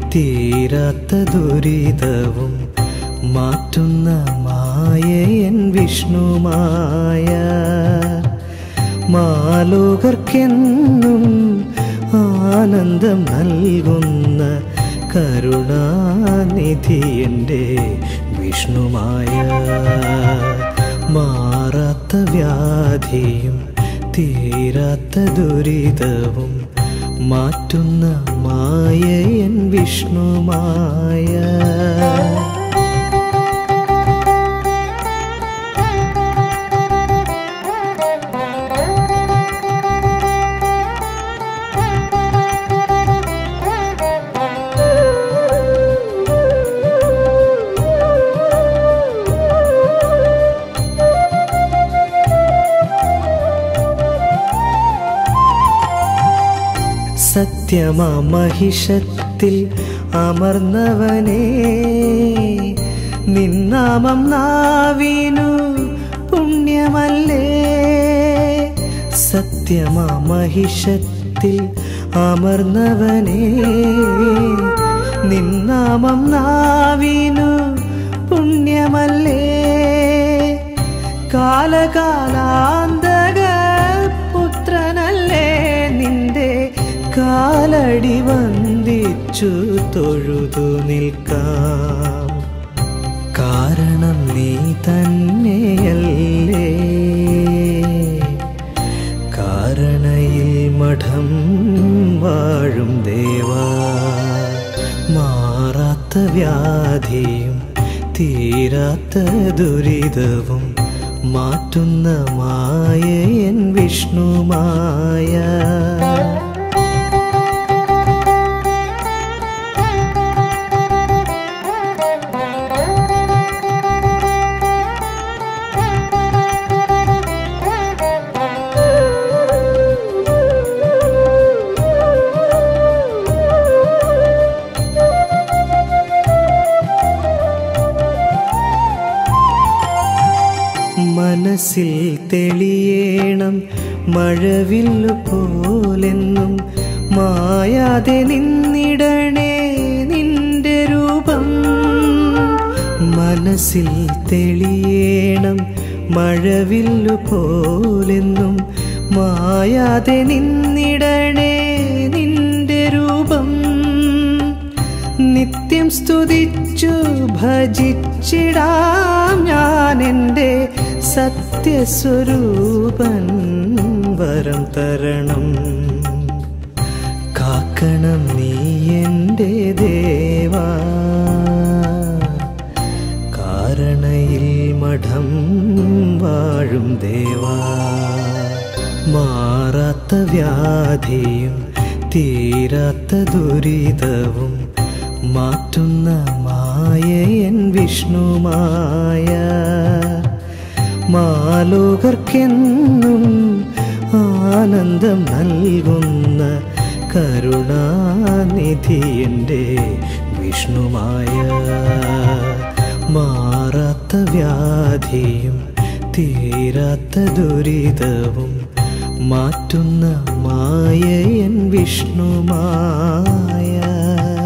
തീരാത്ത ദുരിതവും മാറ്റുന്ന മായയൻ വിഷ്ണുമായ മാലോകർക്കെന്നും ആനന്ദം നൽകുന്ന കരുണാനിധി എൻ്റെ വിഷ്ണുമായ മാറാത്ത വ്യാധിയും തീരാത്ത ദുരിതവും മാറ്റുന്ന മായയൻ വിഷ്ണുമായ സത്യമാമഹിഷത്തിൽ അമർന്നവനേ നിന്നാമം നാവിനു പുണ്യമല്ലേ സത്യമാമഹിഷത്തിൽ അമർന്നവനേ നിന്നാമം നാവിനു പുണ്യമല്ലേ കാലകാലാന്തക പുത്രനല്ലേ നിന്റെ കാലടി വന്ദിച്ചു തൊഴുതു നിൽക്കാം കാരണം നീ തന്നെയല്ലേ കാരണയിൽ മഠം വാഴും ദേവാ മാറാത്ത വ്യാധിയും തീരാത്ത ദുരിതവും മാറ്റുന്ന മായയൻ വിഷ്ണുമായ മനസ്സിൽ തെളിയേണം മഴവില്ലു പോലെന്നും മായാതെ നിന്നിടണേ നിന്റെ രൂപം മനസ്സിൽ തെളിയേണം മഴവില്ലു പോലെന്നും മായാതെ നിന്നിടണേ നിന്റെ രൂപം നിത്യം സ്തുതിച്ചു ഭജിച്ചിടാം ഞാൻ എൻ്റെ സത്യസ്വരൂപൻ വരം തരണം കാക്കണം നീ എൻ്റെ ദേവാ കാരണയിൽ മഠം വാഴും ദേവാ മാറാത്ത വ്യാധിയും തീരാത്ത ദുരിതവും മാറ്റുന്ന മായയൻ വിഷ്ണുമായ മാലോകർക്കെന്നും ആനന്ദം നൽകുന്ന കരുണാനിധി എൻ്റെ വിഷ്ണുമായ മാറാത്ത വ്യാധിയും തീരാത്ത ദുരിതവും മാറ്റുന്ന മായയൻ വിഷ്ണുമായ